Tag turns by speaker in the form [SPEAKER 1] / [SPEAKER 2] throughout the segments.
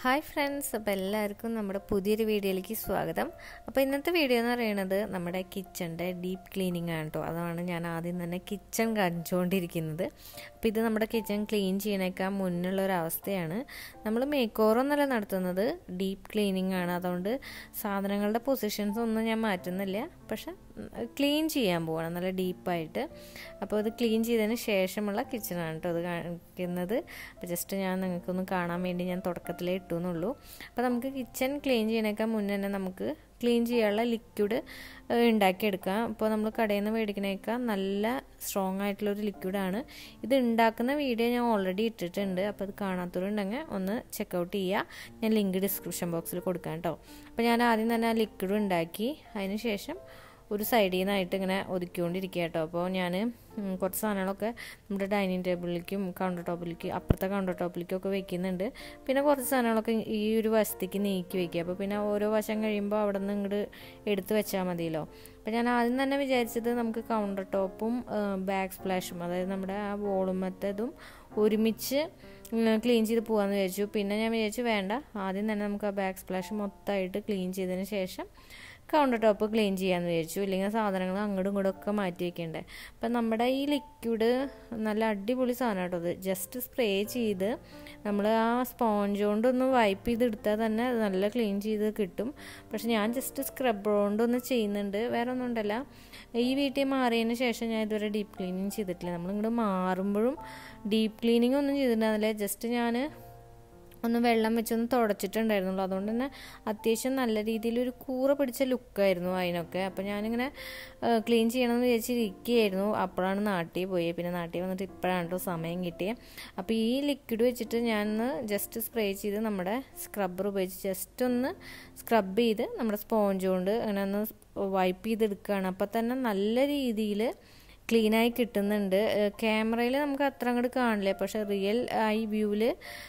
[SPEAKER 1] hi friends അപ്പോൾ എല്ലാവർക്കും നമ്മുടെ പുതിയൊരു വീഡിയോയിലേക്ക് സ്വാഗതം അപ്പോൾ ഇന്നത്തെ വീഡിയോ എന്ന് പറയുന്നത് നമ്മുടെ കിച്ചണിൻ്റെ ഡീപ്പ് ക്ലീനിങ് ആണ് കേട്ടോ അതാണ് ഞാൻ ആദ്യം തന്നെ കിച്ചൺ കാണിച്ചുകൊണ്ടിരിക്കുന്നത് അപ്പോൾ ഇത് നമ്മുടെ കിച്ചൺ ക്ലീൻ ചെയ്യണേക്കാൾ മുന്നുള്ള ഒരു അവസ്ഥയാണ് നമ്മൾ മേക്ക് ഓവറൊന്നല്ല നടത്തുന്നത് ഡീപ്പ് ക്ലീനിങ് ആണ് അതുകൊണ്ട് സാധനങ്ങളുടെ പൊസിഷൻസ് ഒന്നും ഞാൻ മാറ്റുന്നില്ല പക്ഷെ ക്ലീൻ ചെയ്യാൻ പോവാണ് നല്ല ഡീപ്പായിട്ട് അപ്പോൾ ഇത് ക്ലീൻ ചെയ്തതിന് ശേഷമുള്ള കിച്ചണാണ് കേട്ടോ അത് കാണിക്കുന്നത് അപ്പോൾ ജസ്റ്റ് ഞാൻ നിങ്ങൾക്കൊന്ന് കാണാൻ വേണ്ടി ഞാൻ തുടക്കത്തിലേ ഇട്ടു എന്നുള്ളൂ അപ്പോൾ നമുക്ക് കിച്ചൺ ക്ലീൻ ചെയ്യണേക്കാൾ മുന്നേ തന്നെ നമുക്ക് ക്ലീൻ ചെയ്യാനുള്ള ലിക്വിഡ് ഉണ്ടാക്കിയെടുക്കാം അപ്പോൾ നമ്മൾ കടയിൽ നിന്ന് മേടിക്കണേക്കാൾ നല്ല സ്ട്രോങ് ആയിട്ടുള്ളൊരു ലിക്വിഡാണ് ഇത് ഉണ്ടാക്കുന്ന വീഡിയോ ഞാൻ ഓൾറെഡി ഇട്ടിട്ടുണ്ട് അപ്പോൾ അത് കാണാത്തവരുണ്ടെങ്കിൽ ഒന്ന് ചെക്കൗട്ട് ചെയ്യുക ഞാൻ ലിങ്ക് ഡിസ്ക്രിപ്ഷൻ ബോക്സിൽ കൊടുക്കാം കേട്ടോ അപ്പോൾ ഞാൻ ആദ്യം തന്നെ ആ ലിക്വിഡ് ഉണ്ടാക്കി അതിന് ശേഷം ഒരു സൈഡിൽ നിന്നായിട്ട് ഇങ്ങനെ ഒതുക്കിക്കൊണ്ടിരിക്കുക കേട്ടോ അപ്പോൾ ഞാൻ കുറച്ച് സാധനങ്ങളൊക്കെ നമ്മുടെ ഡൈനിങ് ടേബിളിലേക്കും കൗണ്ടർ ടോപ്പിലേക്കും അപ്പുറത്തെ കൗണ്ടർ ടോപ്പിലേക്കും ഒക്കെ വെക്കുന്നുണ്ട് പിന്നെ കുറച്ച് സാധനങ്ങളൊക്കെ ഈ ഒരു വശത്തേക്ക് നീക്കി വെക്കുക അപ്പോൾ പിന്നെ ഓരോ വശം കഴിയുമ്പോൾ അവിടെ നിന്ന് ഇങ്ങോട്ട് എടുത്ത് വെച്ചാൽ മതിയല്ലോ അപ്പോൾ ഞാൻ ആദ്യം തന്നെ വിചാരിച്ചത് നമുക്ക് കൗണ്ടർ ടോപ്പും ബാക്ക് സ്പ്ലാഷും അതായത് നമ്മുടെ ആ വോളുമത്തതും ഒരുമിച്ച് ക്ലീൻ ചെയ്ത് പോകാമെന്ന് വിചാരിച്ചു പിന്നെ ഞാൻ വിചാരിച്ചു വേണ്ട ആദ്യം തന്നെ നമുക്ക് ആ ബാക്ക് സ്പ്ലാഷ് മൊത്തമായിട്ട് ക്ലീൻ ചെയ്തതിന് ശേഷം കൗണ്ടർ ടോപ്പ് ക്ലീൻ ചെയ്യാമെന്ന് വിചാരിച്ചു ഇല്ലെങ്കിൽ സാധനങ്ങൾ അങ്ങോട്ടും ഇങ്ങോട്ടും ഒക്കെ മാറ്റി വെക്കണ്ടേ അപ്പം നമ്മുടെ ഈ ലിക്വിഡ് നല്ല അടിപൊളി സാധനം കേട്ടോ അത് ജസ്റ്റ് സ്പ്രേ ചെയ്ത് നമ്മൾ ആ സ്പോഞ്ച് കൊണ്ടൊന്ന് വൈപ്പ് ചെയ്തെടുത്താൽ തന്നെ നല്ല ക്ലീൻ ചെയ്ത് കിട്ടും പക്ഷെ ഞാൻ ജസ്റ്റ് സ്ക്രബ് കൊണ്ടൊന്ന് ചെയ്യുന്നുണ്ട് വേറെ ഒന്നും ഉണ്ടല്ല ഈ വീട്ടിൽ മാറിയതിന് ശേഷം ഞാൻ ഇതുവരെ ഡീപ്പ് ക്ലീനിങ് ചെയ്തിട്ടില്ല നമ്മളിങ്ങോട്ട് മാറുമ്പോഴും ഡീപ്പ് ക്ലീനിങ് ഒന്നും ചെയ്തിട്ടുണ്ടായിരുന്നില്ല ജസ്റ്റ് ഞാൻ ഒന്ന് വെള്ളം വെച്ചൊന്ന് തുടച്ചിട്ടുണ്ടായിരുന്നുള്ളൂ അതുകൊണ്ട് തന്നെ അത്യാവശ്യം നല്ല രീതിയിൽ ഒരു കൂറ പിടിച്ച ലുക്കായിരുന്നു അതിനൊക്കെ അപ്പോൾ ഞാനിങ്ങനെ ക്ലീൻ ചെയ്യണമെന്ന് വിചാരിച്ചിരിക്കുകയായിരുന്നു അപ്പോഴാണ് നാട്ടിൽ പോയി പിന്നെ നാട്ടിൽ വന്നിട്ട് ഇപ്പോഴാണ് കേട്ടോ സമയം കിട്ടിയത് അപ്പോൾ ഈ ലിക്വിഡ് വെച്ചിട്ട് ഞാൻ ജസ്റ്റ് സ്പ്രേ ചെയ്ത് നമ്മുടെ സ്ക്രബ്ബർ ഉപയോഗിച്ച് ജസ്റ്റ് ഒന്ന് സ്ക്രബ് ചെയ്ത് നമ്മുടെ സ്പോഞ്ച് കൊണ്ട് അങ്ങനെ ഒന്ന് വൈപ്പ് ചെയ്തെടുക്കുകയാണ് അപ്പോൾ തന്നെ നല്ല രീതിയിൽ ക്ലീനായി കിട്ടുന്നുണ്ട് ക്യാമറയിൽ നമുക്ക് അത്ര അങ്ങോട്ട് കാണില്ല പക്ഷെ റിയൽ ഐ വ്യൂവിൽ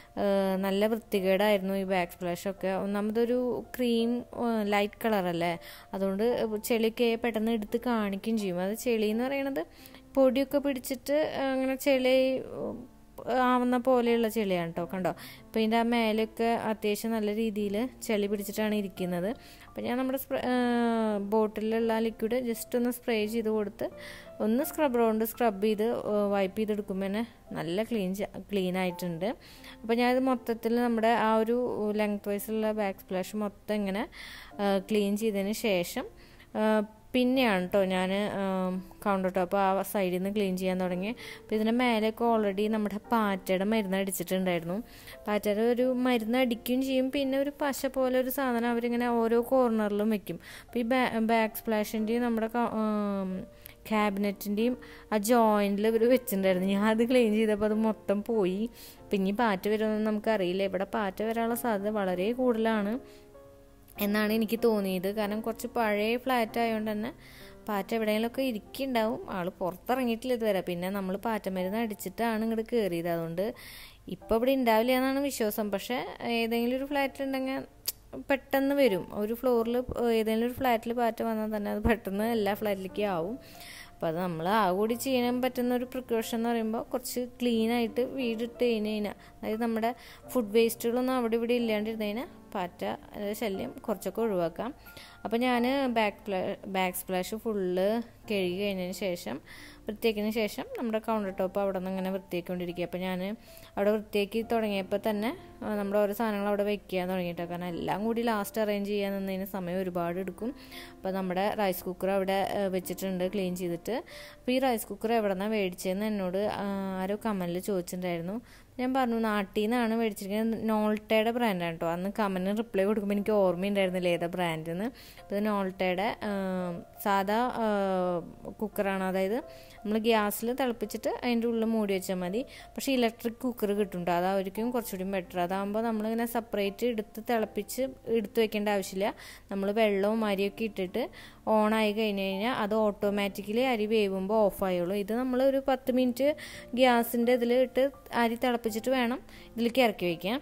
[SPEAKER 1] നല്ല വൃത്തികേടായിരുന്നു ഈ ബാക്ക് സ്പ്ലാഷൊക്കെ ഒന്നാമതൊരു ക്രീം ലൈറ്റ് കളറല്ലേ അതുകൊണ്ട് ചെളിക്ക് പെട്ടെന്ന് എടുത്ത് കാണിക്കുകയും ചെയ്യും അത് ചെളി എന്ന് പറയുന്നത് പൊടിയൊക്കെ പിടിച്ചിട്ട് അങ്ങനെ ചെളി ആവുന്ന പോലെയുള്ള ചെളിയാണ് കേട്ടോ കണ്ടോ അപ്പോൾ ഇതിൻ്റെ ആ മേലൊക്കെ അത്യാവശ്യം നല്ല രീതിയിൽ ചെളി പിടിച്ചിട്ടാണ് ഇരിക്കുന്നത് അപ്പോൾ ഞാൻ നമ്മുടെ സ്പ്രേ ബോട്ടിലുള്ള ലിക്വിഡ് ജസ്റ്റ് ഒന്ന് സ്പ്രേ ചെയ്ത് കൊടുത്ത് ഒന്ന് സ്ക്രബർ കൊണ്ട് സ്ക്രബ് ചെയ്ത് വൈപ്പ് ചെയ്തെടുക്കുമ്പോൾ തന്നെ നല്ല ക്ലീൻ ക്ലീൻ ആയിട്ടുണ്ട് അപ്പോൾ ഞാനിത് മൊത്തത്തിൽ നമ്മുടെ ആ ഒരു ലെങ്ത് വൈസുള്ള ബാക്ക് സ്പ്ലാഷ് മൊത്തം ഇങ്ങനെ ക്ലീൻ ചെയ്തതിന് ശേഷം പിന്നെയാണ് കേട്ടോ ഞാൻ കൗണ്ടർ ടോപ്പ് ആ സൈഡിൽ നിന്ന് ക്ലീൻ ചെയ്യാൻ തുടങ്ങി അപ്പോൾ ഇതിൻ്റെ മേലെയൊക്കെ ഓൾറെഡി നമ്മുടെ പാറ്റയുടെ മരുന്ന് അടിച്ചിട്ടുണ്ടായിരുന്നു പാറ്റയുടെ ഒരു മരുന്ന് അടിക്കുകയും ചെയ്യും പിന്നെ ഒരു പശ പോലെ ഒരു സാധനം അവരിങ്ങനെ ഓരോ കോർണറിലും വെക്കും അപ്പോൾ ഈ ബാക്ക് സ്പ്ലാഷിൻ്റെയും നമ്മുടെ ക്യാബിനറ്റിൻ്റെയും ആ ജോയിൻറ്റിൽ ഇവർ വെച്ചിട്ടുണ്ടായിരുന്നു ഞാൻ അത് ക്ലീൻ ചെയ്തപ്പോൾ അത് മൊത്തം പോയി പിന്നെ ഈ പാറ്റ വരുമെന്ന് നമുക്കറിയില്ല ഇവിടെ പാറ്റ വരാനുള്ള സാധ്യത വളരെ കൂടുതലാണ് എന്നാണ് എനിക്ക് തോന്നിയത് കാരണം കുറച്ച് പഴയ ഫ്ലാറ്റ് ആയതുകൊണ്ട് തന്നെ പാറ്റ എവിടെയെങ്കിലുമൊക്കെ ഇരിക്കുന്നുണ്ടാവും ആൾ പുറത്തിറങ്ങിയിട്ടില്ല ഇതുവരെ പിന്നെ നമ്മൾ പാറ്റ മരുന്ന് അടിച്ചിട്ടാണ് ഇങ്ങോട്ട് കയറിയത് അതുകൊണ്ട് ഇപ്പോൾ ഇവിടെ ഉണ്ടാവില്ല എന്നാണ് വിശ്വാസം പക്ഷേ ഏതെങ്കിലും ഒരു ഫ്ലാറ്റിലുണ്ടെങ്കിൽ പെട്ടെന്ന് വരും ഒരു ഫ്ലോറിൽ ഏതെങ്കിലും ഒരു ഫ്ലാറ്റിൽ പാറ്റ വന്നാൽ തന്നെ അത് പെട്ടെന്ന് എല്ലാ ഫ്ലാറ്റിലേക്കും ആവും അപ്പോൾ അത് നമ്മൾ ആ കൂടി ചെയ്യാൻ പറ്റുന്ന ഒരു പ്രിക്കോഷൻ എന്ന് പറയുമ്പോൾ കുറച്ച് ക്ലീൻ ആയിട്ട് വീടിട്ട് കഴിഞ്ഞ് കഴിഞ്ഞാൽ അതായത് നമ്മുടെ ഫുഡ് വേസ്റ്റുകളൊന്നും അവിടെ ഇവിടെ ഇല്ലാണ്ടിരുന്ന് കഴിഞ്ഞാൽ പാറ്റ ശല്യം കുറച്ചൊക്കെ ഒഴിവാക്കാം അപ്പോൾ ഞാൻ ബാക്ക് പ്ലാ ബാക്ക് സ്പ്ലാഷ് ഫുള്ള് കഴുകി കഴിഞ്ഞതിന് ശേഷം വൃത്തിയാക്കിയതിന് ശേഷം നമ്മുടെ കൗണ്ടർ ടോപ്പ് അവിടെ നിന്ന് ഇങ്ങനെ വൃത്തിയാക്കിക്കൊണ്ടിരിക്കുക അപ്പോൾ ഞാൻ അവിടെ വൃത്തിയാക്കി തുടങ്ങിയപ്പോൾ തന്നെ നമ്മുടെ ഓരോ സാധനങ്ങൾ അവിടെ വെക്കാൻ തുടങ്ങിയിട്ടോ കാരണം എല്ലാം കൂടി ലാസ്റ്റ് അറേഞ്ച് ചെയ്യാൻ നിന്നതിന് സമയം ഒരുപാട് എടുക്കും അപ്പോൾ നമ്മുടെ റൈസ് കുക്കർ അവിടെ വെച്ചിട്ടുണ്ട് ക്ലീൻ ചെയ്തിട്ട് അപ്പോൾ ഈ റൈസ് കുക്കർ എവിടെ നിന്നാണ് മേടിച്ചതെന്ന് എന്നോട് ആരോ കമൻറ്റിൽ ചോദിച്ചിട്ടുണ്ടായിരുന്നു ഞാൻ പറഞ്ഞു നാട്ടിൽ നിന്നാണ് മേടിച്ചിരിക്കുന്നത് നോൾട്ടയുടെ ബ്രാൻഡാണ് കേട്ടോ അന്ന് കമൻറ്റിന് റിപ്ലൈ കൊടുക്കുമ്പോൾ എനിക്ക് ഓർമ്മയുണ്ടായിരുന്നില്ല ഏതാ ബ്രാൻഡെന്ന് ഇത് നോൾട്ടയുടെ സാധാ കുക്കറാണ് അതായത് നമ്മൾ ഗ്യാസിൽ തിളപ്പിച്ചിട്ട് അതിൻ്റെ ഉള്ളിൽ മൂടി വെച്ചാൽ മതി പക്ഷേ ഇലക്ട്രിക് കുക്കർ കിട്ടുന്നുണ്ട് അതായിരിക്കും കുറച്ചുകൂടി ബെറ്റർ അതാകുമ്പോൾ നമ്മളിങ്ങനെ സെപ്പറേറ്റ് എടുത്ത് തിളപ്പിച്ച് എടുത്ത് വെക്കേണ്ട ആവശ്യമില്ല നമ്മൾ വെള്ളവും അരിയൊക്കെ ഇട്ടിട്ട് ഓണായി കഴിഞ്ഞ് കഴിഞ്ഞാൽ അത് ഓട്ടോമാറ്റിക്കലി അരി വേവുമ്പോൾ ഓഫായുള്ളൂ ഇത് നമ്മൾ ഒരു പത്ത് മിനിറ്റ് ഗ്യാസിൻ്റെ ഇതിൽ ഇട്ട് അരി തിളപ്പിച്ചിട്ട് വേണം ഇതിലേക്ക് ഇറക്കി വയ്ക്കാം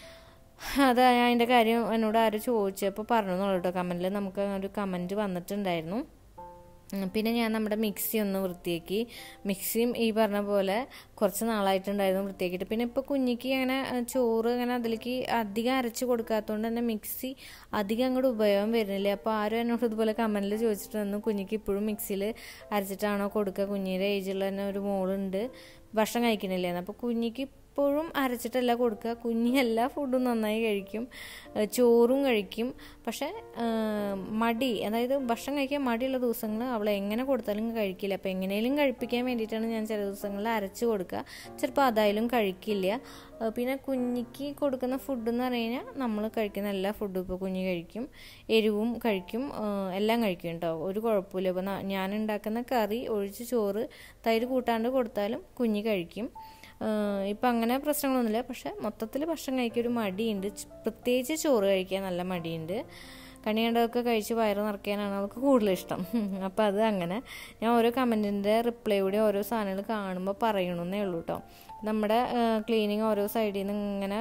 [SPEAKER 1] അത് അതിൻ്റെ കാര്യം എന്നോട് ആരും ചോദിച്ചപ്പോൾ പറഞ്ഞു കേട്ടോ കമൻറ്റിൽ നമുക്ക് ഒരു കമൻറ്റ് വന്നിട്ടുണ്ടായിരുന്നു പിന്നെ ഞാൻ നമ്മുടെ മിക്സി ഒന്ന് വൃത്തിയാക്കി മിക്സിയും ഈ പറഞ്ഞ പോലെ കുറച്ച് നാളായിട്ടുണ്ടായിരുന്നു വൃത്തിയാക്കിയിട്ട് പിന്നെ ഇപ്പോൾ കുഞ്ഞിക്ക് അങ്ങനെ ചോറ് അങ്ങനെ അതിലേക്ക് അധികം അരച്ച് കൊടുക്കാത്തതുകൊണ്ട് തന്നെ മിക്സി അധികം അങ്ങോട്ട് ഉപയോഗം വരുന്നില്ല അപ്പോൾ ആരും എന്നോട് ഇതുപോലെ കമൻറ്റിൽ ചോദിച്ചിട്ട് വന്നു കുഞ്ഞിക്ക് ഇപ്പോഴും മിക്സിയിൽ അരച്ചിട്ടാണോ കൊടുക്കുക കുഞ്ഞിൻ്റെ ഏജിലുള്ള തന്നെ ഒരു മോളുണ്ട് ഭക്ഷണം കഴിക്കണില്ലേന്ന് അപ്പോൾ കുഞ്ഞിക്ക് എപ്പോഴും അരച്ചിട്ടല്ല കൊടുക്കുക കുഞ്ഞി എല്ലാ ഫുഡും നന്നായി കഴിക്കും ചോറും കഴിക്കും പക്ഷേ മടി അതായത് ഭക്ഷണം കഴിക്കാൻ മടിയുള്ള ദിവസങ്ങൾ അവൾ എങ്ങനെ കൊടുത്താലും കഴിക്കില്ല അപ്പോൾ എങ്ങനെയും കഴിപ്പിക്കാൻ വേണ്ടിയിട്ടാണ് ഞാൻ ചില ദിവസങ്ങളിൽ അരച്ച് കൊടുക്കുക ചിലപ്പോൾ അതായാലും കഴിക്കില്ല പിന്നെ കുഞ്ഞിക്ക് കൊടുക്കുന്ന ഫുഡ് എന്ന് പറഞ്ഞു കഴിഞ്ഞാൽ നമ്മൾ കഴിക്കുന്ന എല്ലാ ഫുഡും ഇപ്പോൾ കുഞ്ഞ് കഴിക്കും എരിവും കഴിക്കും എല്ലാം കഴിക്കും കേട്ടോ ഒരു കുഴപ്പമില്ല ഇപ്പോൾ ഞാൻ ഉണ്ടാക്കുന്ന കറി ഒഴിച്ച് ചോറ് തൈര് കൂട്ടാണ്ട് കൊടുത്താലും കുഞ്ഞ് കഴിക്കും ഇപ്പം അങ്ങനെ പ്രശ്നങ്ങളൊന്നുമില്ല പക്ഷെ മൊത്തത്തിൽ ഭക്ഷണം കഴിക്കാൻ ഒരു മടിയുണ്ട് പ്രത്യേകിച്ച് ചോറ് കഴിക്കാൻ നല്ല മടിയുണ്ട് കണി കണ്ടതൊക്കെ കഴിച്ച് വയറ് നിറയ്ക്കാനാണ് അവൾക്ക് കൂടുതൽ ഇഷ്ടം അപ്പം അത് അങ്ങനെ ഞാൻ ഓരോ കമൻറ്റിൻ്റെ റിപ്ലൈ കൂടി ഓരോ സാധനങ്ങൾ കാണുമ്പോൾ പറയണമെന്നേ ഉള്ളൂ കേട്ടോ നമ്മുടെ ക്ലീനിങ് ഓരോ സൈഡിൽ നിന്ന് ഇങ്ങനെ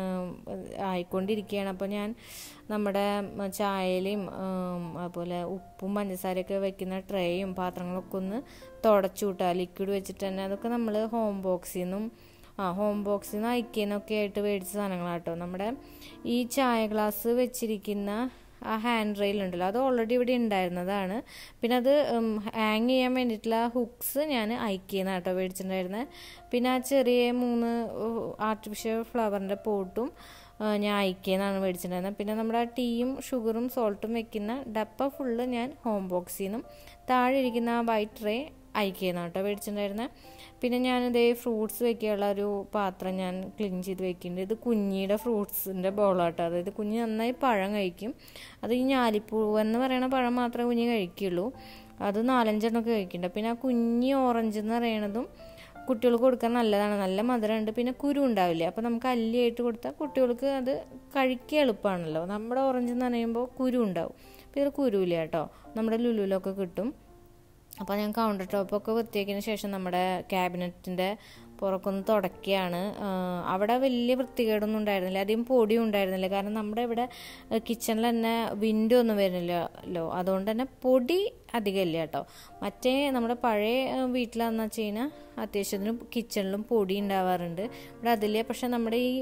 [SPEAKER 1] ആയിക്കൊണ്ടിരിക്കുകയാണ് അപ്പോൾ ഞാൻ നമ്മുടെ ചായയിലും അതുപോലെ ഉപ്പും പഞ്ചസാരയൊക്കെ വെക്കുന്ന ട്രേയും പാത്രങ്ങളൊക്കെ ഒന്ന് തുടച്ചു കൂട്ടുക ലിക്വിഡ് വെച്ചിട്ട് തന്നെ അതൊക്കെ നമ്മൾ ഹോം ബോക്സിൽ നിന്നും ആ ഹോം ബോക്സിൽ നിന്ന് ഐക്യന്നൊക്കെ ആയിട്ട് മേടിച്ച സാധനങ്ങളാട്ടോ നമ്മുടെ ഈ ചായ ഗ്ലാസ് വെച്ചിരിക്കുന്ന ആ ഹാൻഡ് റെയിൽ ഉണ്ടല്ലോ അത് ഓൾറെഡി ഇവിടെ ഉണ്ടായിരുന്നതാണ് പിന്നെ അത് ഹാങ് ചെയ്യാൻ വേണ്ടിയിട്ടുള്ള ഹുക്സ് ഞാൻ ഐക്കിയെന്ന് കേട്ടോ മേടിച്ചിട്ടുണ്ടായിരുന്നത് പിന്നെ ആ ചെറിയ മൂന്ന് ആർട്ടിഫിഷ്യൽ ഫ്ലവറിൻ്റെ പോട്ടും ഞാൻ ഐക്കിയെന്നാണ് മേടിച്ചിട്ടുണ്ടായിരുന്നത് പിന്നെ നമ്മുടെ ആ ടീയും ഷുഗറും സോൾട്ടും വെക്കുന്ന ഡപ്പ ഫുള്ള് ഞാൻ ഹോം ബോക്സിൽ നിന്നും താഴെ ഇരിക്കുന്ന ആ വൈറ്റ് ട്രേ ഐക്കിയെന്നാണ് കേട്ടോ മേടിച്ചിട്ടുണ്ടായിരുന്നത് പിന്നെ ഞാനിതേ ഫ്രൂട്ട്സ് വെക്കാനുള്ള ഒരു പാത്രം ഞാൻ ക്ലീൻ ചെയ്ത് വെക്കുന്നുണ്ട് ഇത് കുഞ്ഞിയുടെ ഫ്രൂട്ട്സിൻ്റെ ബോളാട്ടോ അതായത് കുഞ്ഞ് നന്നായി പഴം കഴിക്കും അത് ഈ ഞാലിപ്പൂവ് എന്ന് പറയുന്ന പഴം മാത്രമേ കുഞ്ഞ് കഴിക്കുള്ളൂ അത് നാലഞ്ചെണ്ണമൊക്കെ കഴിക്കുന്നുണ്ട് പിന്നെ ആ കുഞ്ഞി ഓറഞ്ച് എന്ന് പറയണതും കുട്ടികൾക്ക് കൊടുക്കാൻ നല്ലതാണ് നല്ല മധുരമുണ്ട് പിന്നെ കുരു ഉണ്ടാവില്ല അപ്പോൾ നമുക്ക് അല്ലിയായിട്ട് കൊടുത്താൽ കുട്ടികൾക്ക് അത് കഴിക്കാൻ എളുപ്പമാണല്ലോ നമ്മുടെ ഓറഞ്ച് എന്ന് പറയുമ്പോൾ കുരു ഉണ്ടാവും അപ്പോൾ ഇതിൽ കുരുവില്ല കേട്ടോ നമ്മുടെ ലുലുലൊക്കെ കിട്ടും അപ്പോൾ ഞാൻ കൗണ്ടർ ടോപ്പൊക്കെ വൃത്തിയാക്കിയതിന് ശേഷം നമ്മുടെ ക്യാബിനറ്റിൻ്റെ പുറക്കൊന്ന് തുടക്കുകയാണ് അവിടെ വലിയ വൃത്തികേടൊന്നും ഉണ്ടായിരുന്നില്ല അധികം പൊടിയും ഉണ്ടായിരുന്നില്ല കാരണം നമ്മുടെ ഇവിടെ കിച്ചണിൽ തന്നെ വിൻഡോ ഒന്നും വരുന്നില്ലല്ലോ അതുകൊണ്ട് തന്നെ പൊടി അധികമില്ല കേട്ടോ മറ്റേ നമ്മുടെ പഴയ വീട്ടിലാന്ന് വെച്ച് കഴിഞ്ഞാൽ അത്യാവശ്യത്തിന് കിച്ചണിലും പൊടി ഉണ്ടാവാറുണ്ട് ഇവിടെ അതില്ല പക്ഷെ നമ്മുടെ ഈ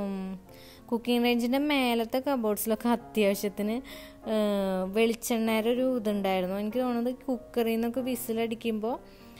[SPEAKER 1] കുക്കിംഗ് റേഞ്ചിൻ്റെ മേലത്തെ കബോർഡ്സിലൊക്കെ അത്യാവശ്യത്തിന് വെളിച്ചെണ്ണയുടെ ഒരു ഇതുണ്ടായിരുന്നു എനിക്ക് തോന്നുന്നത് കുക്കറിൽ നിന്നൊക്കെ വിസിലടിക്കുമ്പോൾ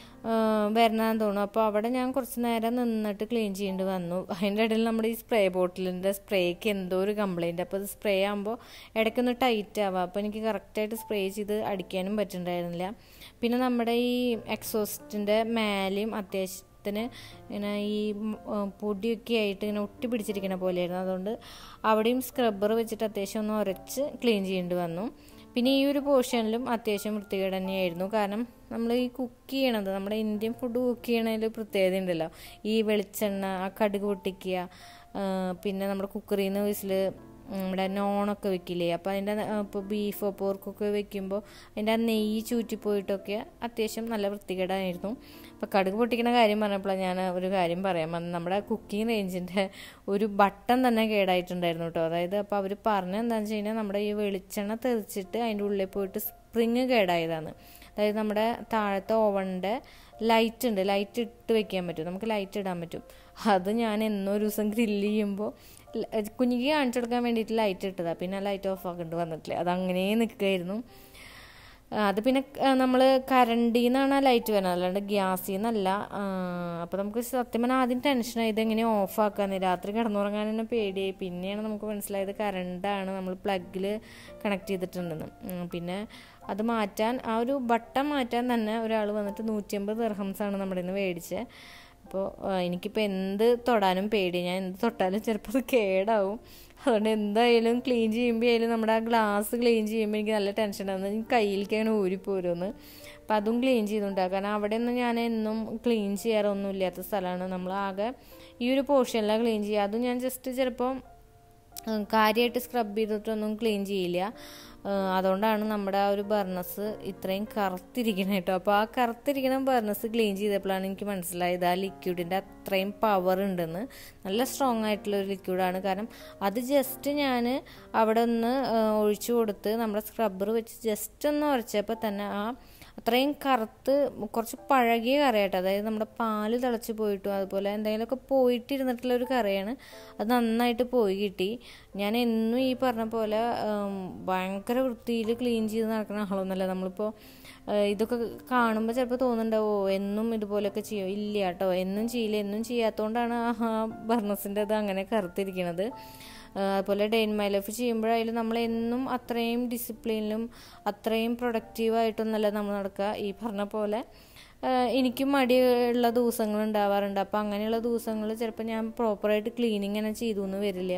[SPEAKER 1] വരണമെന്ന് തോന്നുന്നു അപ്പോൾ അവിടെ ഞാൻ കുറച്ച് നേരം നിന്നിട്ട് ക്ലീൻ ചെയ്യേണ്ടി വന്നു അതിൻ്റെ ഇടയിൽ നമ്മുടെ ഈ സ്പ്രേ ബോട്ടിലിൻ്റെ സ്പ്രേക്ക് എന്തോ ഒരു കംപ്ലൈൻറ്റ് അപ്പോൾ അത് സ്പ്രേ ആകുമ്പോൾ ഇടയ്ക്കൊന്ന് ടൈറ്റ് ആവാം അപ്പോൾ എനിക്ക് കറക്റ്റായിട്ട് സ്പ്രേ ചെയ്ത് അടിക്കാനും പറ്റുന്നുണ്ടായിരുന്നില്ല പിന്നെ നമ്മുടെ ഈ എക്സോസ്റ്റിൻ്റെ മേലെയും അത്യാവശ്യം ത്തിന് ഇങ്ങനെ ഈ പൊടിയൊക്കെ ആയിട്ട് ഇങ്ങനെ ഒട്ടി പിടിച്ചിരിക്കുന്ന പോലെയായിരുന്നു അതുകൊണ്ട് അവിടെയും സ്ക്രബ്ബർ വെച്ചിട്ട് അത്യാവശ്യം ഒന്ന് ഉരച്ച് ക്ലീൻ ചെയ്യേണ്ടി വന്നു പിന്നെ ഈ ഒരു പോർഷനിലും അത്യാവശ്യം വൃത്തികേട് തന്നെയായിരുന്നു കാരണം നമ്മൾ ഈ കുക്ക് ചെയ്യണത് നമ്മുടെ ഇന്ത്യൻ ഫുഡ് കുക്ക് ചെയ്യണതിൽ പ്രത്യേകത ഉണ്ടല്ലോ ഈ വെളിച്ചെണ്ണ ആ കടുക് പൊട്ടിക്കുക പിന്നെ നമ്മുടെ കുക്കറിൽ നിന്ന് വിസിൽ നമ്മുടെ നോണൊക്കെ വെക്കില്ലേ അപ്പോൾ അതിൻ്റെ ഇപ്പോൾ ബീഫോ പോർക്കൊക്കെ വെക്കുമ്പോൾ അതിൻ്റെ ആ നെയ്യ് ചൂറ്റിപ്പോയിട്ടൊക്കെ അത്യാവശ്യം നല്ല വൃത്തികേടായിരുന്നു അപ്പോൾ കടുക് പൊട്ടിക്കുന്ന കാര്യം പറഞ്ഞപ്പോഴാണ് ഞാൻ ഒരു കാര്യം പറയാൻ വന്നത് നമ്മുടെ കുക്കിംഗ് റേഞ്ചിൻ്റെ ഒരു ബട്ടൺ തന്നെ കേടായിട്ടുണ്ടായിരുന്നു കേട്ടോ അതായത് അപ്പോൾ അവർ പറഞ്ഞത് എന്താണെന്ന് വെച്ച് കഴിഞ്ഞാൽ നമ്മുടെ ഈ വെളിച്ചെണ്ണ തെറിച്ചിട്ട് അതിൻ്റെ ഉള്ളിൽ പോയിട്ട് സ്പ്രിങ് കേടായതാണ് അതായത് നമ്മുടെ താഴത്തെ ഓവണിൻ്റെ ലൈറ്റ് ഉണ്ട് ലൈറ്റ് ഇട്ട് വെക്കാൻ പറ്റും നമുക്ക് ലൈറ്റ് ഇടാൻ പറ്റും അത് ഞാൻ എന്നോ ഒരു ദിവസം ഗ്രില്ല് ചെയ്യുമ്പോൾ കുഞ്ഞിക്ക് കാണിച്ചു കൊടുക്കാൻ വേണ്ടിയിട്ട് ലൈറ്റ് ഇട്ടതാണ് പിന്നെ ലൈറ്റ് ഓഫ് ആക്കേണ്ടി വന്നിട്ടില്ല അത് അങ്ങനെ നിൽക്കുമായിരുന്നു അത് പിന്നെ നമ്മൾ കറണ്ടിൽ നിന്നാണ് ആ ലൈറ്റ് വരുന്നത് അല്ലാണ്ട് ഗ്യാസിൽ നിന്നല്ല അപ്പോൾ നമുക്ക് സത്യം പറഞ്ഞാൽ ആദ്യം ടെൻഷനായി ഇതെങ്ങനെ ഓഫ് ആക്കാന്ന് രാത്രി കിടന്നുറങ്ങാൻ തന്നെ പേടിയായി പിന്നെയാണ് നമുക്ക് മനസ്സിലായത് കറണ്ടാണ് നമ്മൾ പ്ലഗിൽ കണക്ട് ചെയ്തിട്ടുണ്ടെന്ന് പിന്നെ അത് മാറ്റാൻ ആ ഒരു ബട്ടൺ മാറ്റാൻ തന്നെ ഒരാൾ വന്നിട്ട് നൂറ്റിയമ്പത് ദർഹംസാണ് നമ്മുടെ നിന്ന് മേടിച്ചത് അപ്പോൾ എനിക്കിപ്പോൾ എന്ത് തൊടാനും പേടി ഞാൻ എന്ത് തൊട്ടാലും ചിലപ്പോൾ അത് കേടാവും അതുകൊണ്ട് എന്തായാലും ക്ലീൻ ചെയ്യുമ്പോൾ ആയാലും നമ്മുടെ ആ ഗ്ലാസ് ക്ലീൻ ചെയ്യുമ്പോൾ എനിക്ക് നല്ല ടെൻഷൻ ആവുന്നത് എനിക്ക് കയ്യിലേക്ക് അങ്ങനെ ഊരിപ്പോരുമെന്ന് അപ്പം അതും ക്ലീൻ ചെയ്തുണ്ടാകും കാരണം അവിടെ നിന്ന് ഞാൻ എന്നും ക്ലീൻ ചെയ്യാറൊന്നും ഇല്ലാത്ത സ്ഥലമാണ് നമ്മൾ ആകെ ഈ ഒരു പോർഷനിലാണ് ക്ലീൻ ചെയ്യുക അതും ഞാൻ ജസ്റ്റ് ചിലപ്പോൾ കാര്യമായിട്ട് സ്ക്രബ് ചെയ്തിട്ടൊന്നും ക്ലീൻ ചെയ്യില്ല അതുകൊണ്ടാണ് നമ്മുടെ ആ ഒരു ബർണസ് ഇത്രയും കറുത്തിരിക്കണം കേട്ടോ അപ്പോൾ ആ കറുത്തിരിക്കുന്ന ബർണസ് ക്ലീൻ ചെയ്തപ്പോഴാണ് എനിക്ക് മനസ്സിലായത് ആ ലിക്വിഡിൻ്റെ അത്രയും പവർ ഉണ്ടെന്ന് നല്ല സ്ട്രോങ് ആയിട്ടുള്ള ഒരു ലിക്വിഡാണ് കാരണം അത് ജസ്റ്റ് ഞാൻ അവിടെ ഒന്ന് ഒഴിച്ചു കൊടുത്ത് നമ്മുടെ സ്ക്രബ്ബർ വെച്ച് ജസ്റ്റ് ഒന്ന് ഉരച്ചപ്പോൾ തന്നെ ആ അത്രയും കറുത്ത് കുറച്ച് പഴകിയ കറിയായിട്ട് അതായത് നമ്മുടെ പാല് തിളച്ച് പോയിട്ടും അതുപോലെ എന്തെങ്കിലുമൊക്കെ പോയിട്ടിരുന്നിട്ടുള്ള ഒരു കറിയാണ് അത് നന്നായിട്ട് പോയി കിട്ടി ഞാൻ എന്നും ഈ പറഞ്ഞ പോലെ ഭയങ്കര വൃത്തിയിൽ ക്ലീൻ ചെയ്ത് നടക്കുന്ന ആളൊന്നുമല്ല നമ്മളിപ്പോൾ ഇതൊക്കെ കാണുമ്പോൾ ചിലപ്പോൾ തോന്നുന്നുണ്ടാവോ എന്നും ഇതുപോലെയൊക്കെ ചെയ്യോ ഇല്ല കേട്ടോ എന്നും ചെയ്യില്ല എന്നും ചെയ്യാത്തതുകൊണ്ടാണ് ആ ബർണസിൻ്റെ അത് അങ്ങനെ കറുത്തിരിക്കണത് അതുപോലെ ഡേ ഇൻ മൈ ലൈഫ് ചെയ്യുമ്പോഴായാലും നമ്മൾ എന്നും അത്രയും ഡിസിപ്ലിനിലും അത്രയും പ്രൊഡക്റ്റീവായിട്ടൊന്നല്ല നമ്മൾ നടക്കുക ഈ പറഞ്ഞ പോലെ എനിക്കും മടിയുള്ള ദിവസങ്ങൾ ഉണ്ടാവാറുണ്ട് അപ്പോൾ അങ്ങനെയുള്ള ദിവസങ്ങൾ ചിലപ്പോൾ ഞാൻ പ്രോപ്പറായിട്ട് ക്ലീനിങ് തന്നെ ചെയ്തു എന്ന് വരില്ല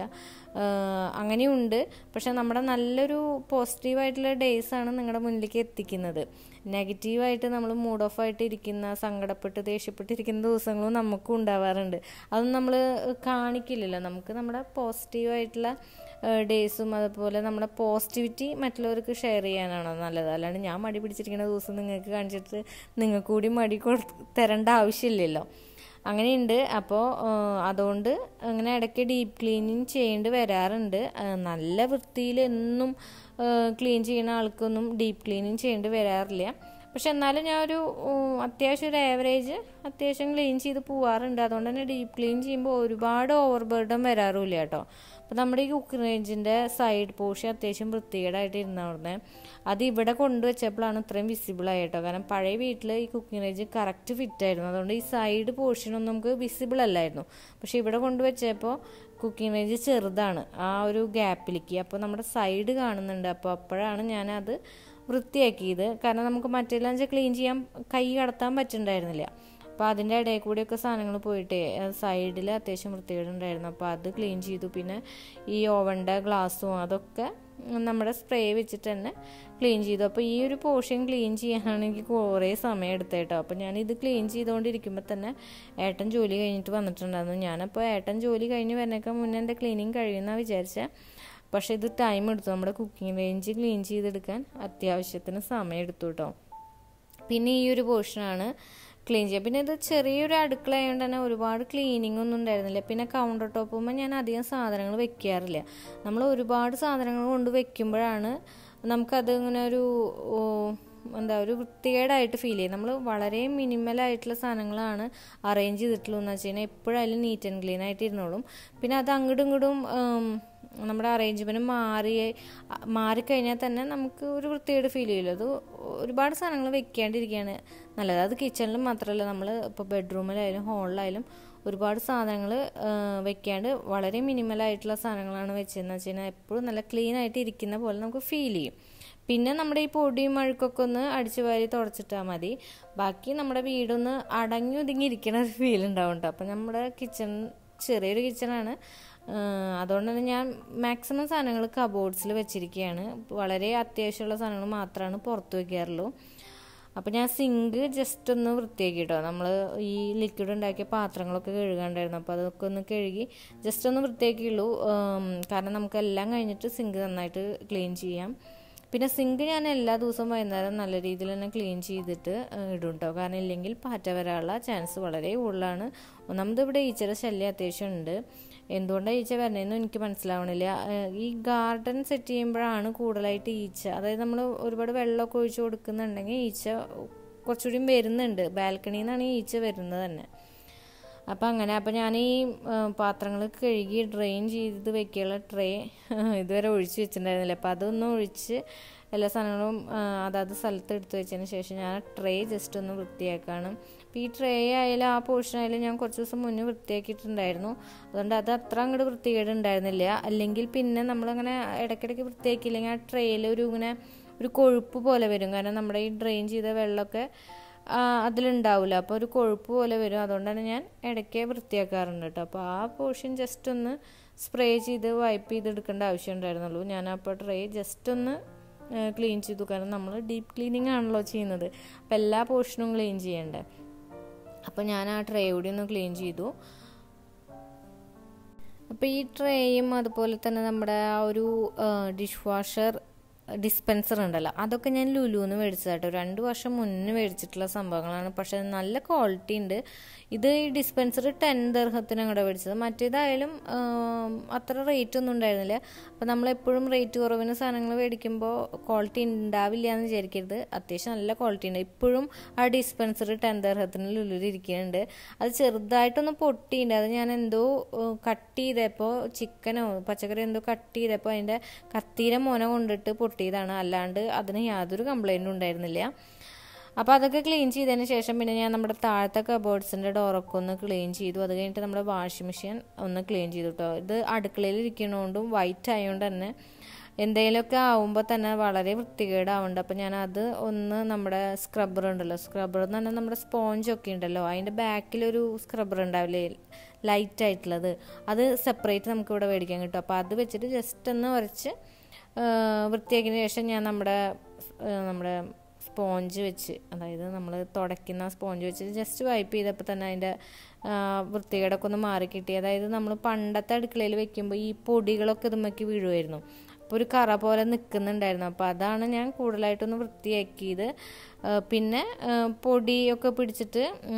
[SPEAKER 1] അങ്ങനെയുണ്ട് പക്ഷെ നമ്മുടെ നല്ലൊരു പോസിറ്റീവായിട്ടുള്ള ഡേയ്സാണ് നിങ്ങളുടെ മുന്നിലേക്ക് എത്തിക്കുന്നത് നെഗറ്റീവായിട്ട് നമ്മൾ മൂഡ് ഓഫ് ആയിട്ട് ഇരിക്കുന്ന സങ്കടപ്പെട്ട് ദേഷ്യപ്പെട്ടിരിക്കുന്ന ദിവസങ്ങളും നമുക്കും ഉണ്ടാവാറുണ്ട് അതൊന്നും നമ്മൾ കാണിക്കില്ലല്ലോ നമുക്ക് നമ്മുടെ പോസിറ്റീവായിട്ടുള്ള ഡേയ്സും അതുപോലെ നമ്മുടെ പോസിറ്റിവിറ്റി മറ്റുള്ളവർക്ക് ഷെയർ ചെയ്യാനാണ് നല്ലത് അല്ലാണ്ട് ഞാൻ മടി പിടിച്ചിരിക്കുന്ന ദിവസം നിങ്ങൾക്ക് കാണിച്ചിട്ട് നിങ്ങൾക്ക് കൂടി മടി കൊടു തരേണ്ട ആവശ്യമില്ലല്ലോ അങ്ങനെയുണ്ട് അപ്പോൾ അതുകൊണ്ട് അങ്ങനെ ഇടയ്ക്ക് ഡീപ്പ് ക്ലീനിങ് ചെയ്യേണ്ടി വരാറുണ്ട് നല്ല വൃത്തിയിൽ എന്നും ക്ലീൻ ചെയ്യുന്ന ആൾക്കൊന്നും ഡീപ്പ് ക്ലീനിങ് ചെയ്യേണ്ടി വരാറില്ല പക്ഷെ എന്നാലും ഞാൻ ഒരു അത്യാവശ്യം ഒരു ആവറേജ് അത്യാവശ്യം ക്ലീൻ ചെയ്ത് പോവാറുണ്ട് അതുകൊണ്ട് തന്നെ ഡീപ്പ് ക്ലീൻ ചെയ്യുമ്പോൾ ഒരുപാട് ഓവർ ബർഡൻ വരാറുമില്ല കേട്ടോ അപ്പോൾ നമ്മുടെ ഈ കുക്കിംഗ് റേഞ്ചിൻ്റെ സൈഡ് പോർഷൻ അത്യാവശ്യം വൃത്തികേടായിട്ട് ഇരുന്നവിടുന്ന് അത് ഇവിടെ കൊണ്ടുവച്ചപ്പോഴാണ് ഇത്രയും വിസിബിൾ ആയിട്ടോ കാരണം പഴയ വീട്ടിൽ ഈ കുക്കിംഗ് റേഞ്ച് കറക്റ്റ് ഫിറ്റ് ആയിരുന്നു അതുകൊണ്ട് ഈ സൈഡ് പോർഷനൊന്നും നമുക്ക് വിസിബിൾ അല്ലായിരുന്നു പക്ഷേ ഇവിടെ കൊണ്ടുവച്ചപ്പോൾ കുക്കിംഗ് റേഞ്ച് ചെറുതാണ് ആ ഒരു ഗ്യാപ്പിലേക്ക് അപ്പോൾ നമ്മുടെ സൈഡ് കാണുന്നുണ്ട് അപ്പോൾ അപ്പോഴാണ് ഞാനത് വൃത്തിയാക്കിയത് കാരണം നമുക്ക് മറ്റെല്ലാം ക്ലീൻ ചെയ്യാൻ കൈ കടത്താൻ പറ്റുന്നുണ്ടായിരുന്നില്ല അപ്പോൾ അതിൻ്റെ ഇടയിൽ കൂടിയൊക്കെ സാധനങ്ങൾ പോയിട്ട് സൈഡിൽ അത്യാവശ്യം വൃത്തികേടുണ്ടായിരുന്നു അപ്പോൾ അത് ക്ലീൻ ചെയ്തു പിന്നെ ഈ ഓവൻ്റെ ഗ്ലാസ്സും അതൊക്കെ നമ്മുടെ സ്പ്രേ വെച്ചിട്ട് തന്നെ ക്ലീൻ ചെയ്തു അപ്പോൾ ഈ ഒരു പോർഷൻ ക്ലീൻ ചെയ്യാനാണെങ്കിൽ കുറേ സമയം എടുത്തേട്ടോ അപ്പോൾ ഞാൻ ഇത് ക്ലീൻ ചെയ്തുകൊണ്ടിരിക്കുമ്പോൾ തന്നെ ഏട്ടൻ ജോലി കഴിഞ്ഞിട്ട് വന്നിട്ടുണ്ടായിരുന്നു ഞാനപ്പോൾ ഏട്ടൻ ജോലി കഴിഞ്ഞ് വരണേക്കാൾ മുന്നേ എൻ്റെ ക്ലീനിങ് കഴിയുമെന്നാണ് വിചാരിച്ചത് പക്ഷേ ഇത് ടൈം എടുത്തു നമ്മുടെ കുക്കിംഗ് റേഞ്ച് ക്ലീൻ ചെയ്തെടുക്കാൻ അത്യാവശ്യത്തിന് സമയം എടുത്തു കേട്ടോ പിന്നെ ഈ ഒരു പോർഷനാണ് ക്ലീൻ ചെയ്യുക പിന്നെ ഇത് ചെറിയൊരു അടുക്കള ആയതുകൊണ്ട് തന്നെ ഒരുപാട് ക്ലീനിങ് ഒന്നും ഉണ്ടായിരുന്നില്ല പിന്നെ കൗണ്ടർ ടോപ്പുമ്പോൾ ഞാൻ അധികം സാധനങ്ങൾ വെക്കാറില്ല നമ്മൾ ഒരുപാട് സാധനങ്ങൾ കൊണ്ട് വെക്കുമ്പോഴാണ് നമുക്കത് ഇങ്ങനെ ഒരു എന്താ ഒരു വൃത്തികേടായിട്ട് ഫീൽ ചെയ്യും നമ്മൾ വളരെ മിനിമലായിട്ടുള്ള സാധനങ്ങളാണ് അറേഞ്ച് ചെയ്തിട്ടുള്ളൂ എന്ന് വെച്ച് കഴിഞ്ഞാൽ എപ്പോഴായാലും നീറ്റ് ആൻഡ് ക്ലീൻ ആയിട്ട് ഇരുന്നോളും പിന്നെ അത് അങ്ങോട്ടും ഇങ്ങോട്ടും നമ്മുടെ അറേഞ്ച്മെൻറ്റ് മാറി മാറിക്കഴിഞ്ഞാൽ തന്നെ നമുക്ക് ഒരു വൃത്തികേട് ഫീൽ ചെയ്യില്ല അത് ഒരുപാട് സാധനങ്ങൾ വെക്കാണ്ടിരിക്കുകയാണ് നല്ലത് അത് കിച്ചണിൽ മാത്രമല്ല നമ്മൾ ഇപ്പോൾ ബെഡ്റൂമിലായാലും ഹോളിലായാലും ഒരുപാട് സാധനങ്ങൾ വെക്കാണ്ട് വളരെ മിനിമലായിട്ടുള്ള സാധനങ്ങളാണ് വെച്ചതെന്ന് വെച്ച് കഴിഞ്ഞാൽ എപ്പോഴും നല്ല ക്ലീൻ ആയിട്ട് ഇരിക്കുന്ന പോലെ നമുക്ക് ഫീൽ ചെയ്യും പിന്നെ നമ്മുടെ ഈ പൊടിയും അഴുക്കൊക്കെ ഒന്ന് അടിച്ചു വാരി തുടച്ചിട്ടാൽ മതി ബാക്കി നമ്മുടെ വീടൊന്ന് അടങ്ങി ഒതുങ്ങി ഇരിക്കണ ഒരു ഫീൽ ഉണ്ടാവും കേട്ടോ അപ്പം നമ്മുടെ കിച്ചൺ ചെറിയൊരു കിച്ചണാണ് അതുകൊണ്ട് തന്നെ ഞാൻ മാക്സിമം സാധനങ്ങൾ കബോർഡ്സിൽ വെച്ചിരിക്കുകയാണ് വളരെ അത്യാവശ്യമുള്ള സാധനങ്ങൾ മാത്രമാണ് പുറത്ത് വയ്ക്കാറുള്ളൂ അപ്പോൾ ഞാൻ സിങ്ക് ജസ്റ്റ് ഒന്ന് വൃത്തിയാക്കി കേട്ടോ നമ്മൾ ഈ ലിക്വിഡ് ഉണ്ടാക്കിയ പാത്രങ്ങളൊക്കെ കഴുകാണ്ടായിരുന്നു അപ്പോൾ അതൊക്കെ ഒന്ന് കഴുകി ജസ്റ്റ് ഒന്ന് വൃത്തിയാക്കിയുള്ളൂ കാരണം നമുക്ക് എല്ലാം കഴിഞ്ഞിട്ട് സിങ്ക് നന്നായിട്ട് ക്ലീൻ ചെയ്യാം പിന്നെ സിങ്ക് ഞാൻ എല്ലാ ദിവസവും വൈകുന്നേരം നല്ല രീതിയിൽ തന്നെ ക്ലീൻ ചെയ്തിട്ട് ഇടും കേട്ടോ കാരണം ഇല്ലെങ്കിൽ പാറ്റ വരാനുള്ള ചാൻസ് വളരെ കൂടുതലാണ് ഒന്നാമത് ഇവിടെ ഈച്ചയുടെ ശല്യം അത്യാവശ്യം ഉണ്ട് എന്തുകൊണ്ടാണ് ഈച്ച വരുന്നതെന്ന് എനിക്ക് മനസ്സിലാവണില്ല ഈ ഗാർഡൻ സെറ്റ് ചെയ്യുമ്പോഴാണ് കൂടുതലായിട്ട് ഈച്ച അതായത് നമ്മൾ ഒരുപാട് വെള്ളമൊക്കെ ഒഴിച്ചു കൊടുക്കുന്നുണ്ടെങ്കിൽ ഈച്ച കുറച്ചുകൂടി വരുന്നുണ്ട് ബാൽക്കണിയിൽ നിന്നാണ് ഈ ഈച്ച വരുന്നത് തന്നെ അപ്പം അങ്ങനെ അപ്പം ഞാൻ ഈ പാത്രങ്ങൾ കഴുകി ഡ്രെയിൻ ചെയ്ത് വെക്കാനുള്ള ട്രേ ഇതുവരെ ഒഴിച്ച് വെച്ചിട്ടുണ്ടായിരുന്നില്ല അപ്പം അതൊന്നും ഒഴിച്ച് എല്ലാ സാധനങ്ങളും അതാത് സ്ഥലത്ത് എടുത്ത് വെച്ചതിന് ശേഷം ഞാൻ ട്രേ ജസ്റ്റ് ഒന്ന് വൃത്തിയാക്കാണ് അപ്പോൾ ഈ ട്രേ ആയാലും ആ പോർഷൻ ആയാലും ഞാൻ കുറച്ച് ദിവസം മുന്നേ വൃത്തിയാക്കിയിട്ടുണ്ടായിരുന്നു അതുകൊണ്ട് അത് അത്ര അങ്ങോട്ട് വൃത്തികേട് ഉണ്ടായിരുന്നില്ല അല്ലെങ്കിൽ പിന്നെ നമ്മളങ്ങനെ ഇടയ്ക്കിടയ്ക്ക് വൃത്തിയാക്കിയില്ലെങ്കിൽ ആ ട്രേയിൽ ഒരു ഇങ്ങനെ ഒരു കൊഴുപ്പ് പോലെ വരും കാരണം നമ്മുടെ ഈ ഡ്രെയിൻ ചെയ്ത വെള്ളമൊക്കെ അതിലുണ്ടാവില്ല അപ്പോൾ ഒരു കൊഴുപ്പ് പോലെ വരും അതുകൊണ്ട് തന്നെ ഞാൻ ഇടയ്ക്ക് വൃത്തിയാക്കാറുണ്ട് കേട്ടോ അപ്പോൾ ആ പോർഷൻ ജസ്റ്റ് ഒന്ന് സ്പ്രേ ചെയ്ത് വൈപ്പ് ചെയ്തെടുക്കേണ്ട ആവശ്യം ഉണ്ടായിരുന്നുള്ളൂ ഞാൻ അപ്പോൾ ട്രേ ജസ്റ്റ് ഒന്ന് ക്ലീൻ ചെയ്തു കാരണം നമ്മൾ ഡീപ്പ് ക്ലീനിങ് ആണല്ലോ ചെയ്യുന്നത് അപ്പോൾ എല്ലാ പോർഷനും ക്ലീൻ ചെയ്യണ്ടേ അപ്പോൾ ഞാൻ ആ ട്രേ കൂടി ഒന്ന് ക്ലീൻ ചെയ്തു അപ്പോൾ ഈ ട്രേയും അതുപോലെ തന്നെ നമ്മുടെ ആ ഒരു ഡിഷ് വാഷർ ഡിസ്പെൻസർ ഉണ്ടല്ലോ അതൊക്കെ ഞാൻ ലുലുന്ന് മേടിച്ചതാട്ടോ രണ്ട് വർഷം മുന്നേ മേടിച്ചിട്ടുള്ള സംഭവങ്ങളാണ് പക്ഷെ നല്ല ക്വാളിറ്റി ഉണ്ട് ഇത് ഈ ഡിസ്പെൻസർ ടെൻ ദർഹത്തിന് അങ്ങോട്ട് മേടിച്ചത് മറ്റേതായാലും അത്ര റേറ്റ് ഒന്നും ഉണ്ടായിരുന്നില്ല അപ്പോൾ നമ്മളെപ്പോഴും റേറ്റ് കുറവിന് സാധനങ്ങൾ മേടിക്കുമ്പോൾ ക്വാളിറ്റി ഉണ്ടാവില്ല എന്ന് വിചാരിക്കരുത് അത്യാവശ്യം നല്ല ക്വാളിറ്റി ഉണ്ട് ഇപ്പോഴും ആ ഡിസ്പെൻസർ ടെൻ ദർഹത്തിന് ലുലുവിൽ ഇരിക്കുന്നുണ്ട് അത് ചെറുതായിട്ടൊന്ന് പൊട്ടിയിട്ടുണ്ട് അത് ഞാൻ എന്തോ കട്ട് ചെയ്തപ്പോൾ ചിക്കനോ പച്ചക്കറി എന്തോ കട്ട് ചെയ്തപ്പോൾ അതിൻ്റെ കത്തീരെ മോന കൊണ്ടിട്ട് പൊട്ടിയതാണ് അല്ലാണ്ട് അതിന് യാതൊരു കംപ്ലൈൻറ്റും ഉണ്ടായിരുന്നില്ല അപ്പോൾ അതൊക്കെ ക്ലീൻ ചെയ്തതിന് ശേഷം പിന്നെ ഞാൻ നമ്മുടെ താഴത്തെ കബോർഡ്സിൻ്റെ ഡോറൊക്കെ ഒന്ന് ക്ലീൻ ചെയ്തു അത് കഴിഞ്ഞിട്ട് നമ്മുടെ വാഷിംഗ് മെഷീൻ ഒന്ന് ക്ലീൻ ചെയ്തു കേട്ടോ ഇത് അടുക്കളയിൽ ഇരിക്കണോണ്ടും വൈറ്റ് ആയതുകൊണ്ട് തന്നെ എന്തെങ്കിലുമൊക്കെ ആവുമ്പോൾ തന്നെ വളരെ വൃത്തികേടാവുന്നുണ്ട് അപ്പോൾ ഞാൻ അത് ഒന്ന് നമ്മുടെ സ്ക്രബ്ബർ ഉണ്ടല്ലോ സ്ക്രബ്ബർ എന്ന് പറഞ്ഞാൽ നമ്മുടെ സ്പോഞ്ചൊക്കെ ഉണ്ടല്ലോ അതിൻ്റെ ബാക്കിലൊരു സ്ക്രബ്ബർ ഉണ്ടാവില്ലേ ലൈറ്റ് ആയിട്ടുള്ളത് അത് സെപ്പറേറ്റ് നമുക്ക് ഇവിടെ മേടിക്കാൻ കിട്ടും അപ്പോൾ അത് വെച്ചിട്ട് ജസ്റ്റ് ഒന്ന് ഉരച്ച് വൃത്തിയാക്കിയതിന് ശേഷം ഞാൻ നമ്മുടെ നമ്മുടെ സ്പോഞ്ച് വെച്ച് അതായത് നമ്മൾ തുടയ്ക്കുന്ന സ്പോഞ്ച് വെച്ച് ജസ്റ്റ് വൈപ്പ് ചെയ്തപ്പോൾ തന്നെ അതിൻ്റെ വൃത്തികേടൊക്കെ ഒന്ന് മാറി കിട്ടി അതായത് നമ്മൾ പണ്ടത്തെ അടുക്കളയിൽ വെക്കുമ്പോൾ ഈ പൊടികളൊക്കെ ഇതുമ്മക്ക് വീഴുമായിരുന്നു അപ്പോൾ ഒരു കറ പോലെ നിൽക്കുന്നുണ്ടായിരുന്നു അപ്പോൾ അതാണ് ഞാൻ കൂടുതലായിട്ടൊന്ന് വൃത്തിയാക്കിയത് പിന്നെ പൊടിയൊക്കെ പിടിച്ചിട്ട്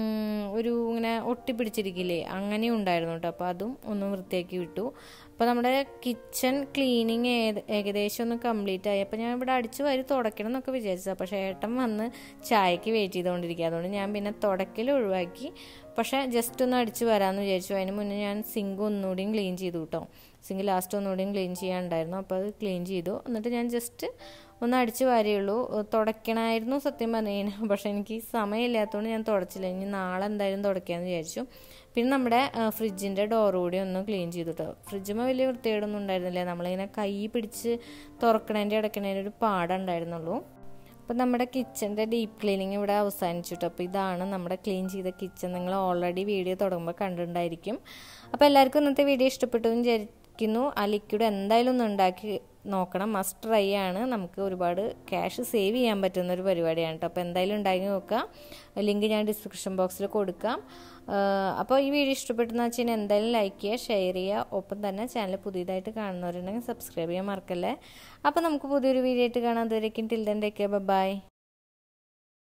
[SPEAKER 1] ഒരു ഇങ്ങനെ ഒട്ടിപ്പിടിച്ചിരിക്കില്ലേ അങ്ങനെയും ഉണ്ടായിരുന്നു കേട്ടോ അപ്പോൾ അതും ഒന്ന് വൃത്തിയാക്കി വിട്ടു അപ്പോൾ നമ്മുടെ കിച്ചൺ ക്ലീനിങ് ഏത് ഏകദേശം ഒന്ന് കംപ്ലീറ്റ് ആയി അപ്പോൾ ഞാൻ ഇവിടെ അടിച്ചു വാരി തുടയ്ക്കണം എന്നൊക്കെ വിചാരിച്ചതാണ് പക്ഷേ ഏട്ടൻ വന്ന് ചായക്ക് വെയിറ്റ് ചെയ്തുകൊണ്ടിരിക്കുക അതുകൊണ്ട് ഞാൻ പിന്നെ തുടയ്ക്കൽ ഒഴിവാക്കി പക്ഷേ ജസ്റ്റ് ഒന്ന് അടിച്ച് വരാമെന്ന് വിചാരിച്ചു അതിന് മുന്നേ ഞാൻ സിങ്ക് ഒന്നുകൂടിയും ക്ലീൻ ചെയ്തു കേട്ടോ സിങ്ക് ലാസ്റ്റ് ഒന്നുകൂടിയും ക്ലീൻ ചെയ്യാനുണ്ടായിരുന്നു അപ്പോൾ അത് ക്ലീൻ ചെയ്തു എന്നിട്ട് ഞാൻ ജസ്റ്റ് ഒന്ന് അടിച്ച് വാരിയുള്ളൂ തുടയ്ക്കണമായിരുന്നു സത്യം പറഞ്ഞു കഴിഞ്ഞാൽ പക്ഷേ എനിക്ക് സമയമില്ലാത്തതുകൊണ്ട് ഞാൻ തുടച്ചില്ല ഇനി നാളെ എന്തായാലും തുടയ്ക്കാമെന്ന് വിചാരിച്ചു പിന്നെ നമ്മുടെ ഫ്രിഡ്ജിൻ്റെ ഡോർ കൂടി ഒന്ന് ക്ലീൻ ചെയ്തു കേട്ടോ ഫ്രിഡ്ജുമ്പോൾ വലിയ വൃത്തികേടൊന്നും ഉണ്ടായിരുന്നില്ല നമ്മളിങ്ങനെ കൈ പിടിച്ച് തുറക്കണേൻ്റെ അടക്കണേൻ്റെ ഒരു പാടുണ്ടായിരുന്നുള്ളൂ അപ്പോൾ നമ്മുടെ കിച്ചൻ്റെ ഡീപ്പ് ക്ലീനിങ് ഇവിടെ അവസാനിച്ചു കേട്ടോ അപ്പോൾ ഇതാണ് നമ്മുടെ ക്ലീൻ ചെയ്ത കിച്ചൺ നിങ്ങൾ ഓൾറെഡി വീഡിയോ തുടങ്ങുമ്പോൾ കണ്ടിട്ടുണ്ടായിരിക്കും അപ്പോൾ എല്ലാവർക്കും ഇന്നത്തെ വീഡിയോ ഇഷ്ടപ്പെട്ടു എന്ന് വിചാരിക്കുന്നു ആ ലിക്വിഡ് എന്തായാലും ഒന്ന് ഉണ്ടാക്കി നോക്കണം മസ്റ്റ് ട്രൈ ആണ് നമുക്ക് ഒരുപാട് ക്യാഷ് സേവ് ചെയ്യാൻ പറ്റുന്ന ഒരു പരിപാടിയാണ് കേട്ടോ അപ്പോൾ എന്തായാലും ഉണ്ടാക്കി നോക്കുക ലിങ്ക് ഞാൻ ഡിസ്ക്രിപ്ഷൻ ബോക്സിൽ കൊടുക്കാം അപ്പോൾ ഈ വീഡിയോ ഇഷ്ടപ്പെട്ടെന്ന് വെച്ചാൽ എന്തായാലും ലൈക്ക് ചെയ്യുക ഷെയർ ചെയ്യുക ഒപ്പം തന്നെ ചാനൽ പുതിയതായിട്ട് കാണുന്നവരുണ്ടെങ്കിൽ സബ്സ്ക്രൈബ് ചെയ്യാൻ മറക്കല്ലേ അപ്പോൾ നമുക്ക് പുതിയൊരു വീഡിയോ ആയിട്ട് കാണാം അതുവരേക്കും ടിൽ ദൻ ടേക്ക് ബൈ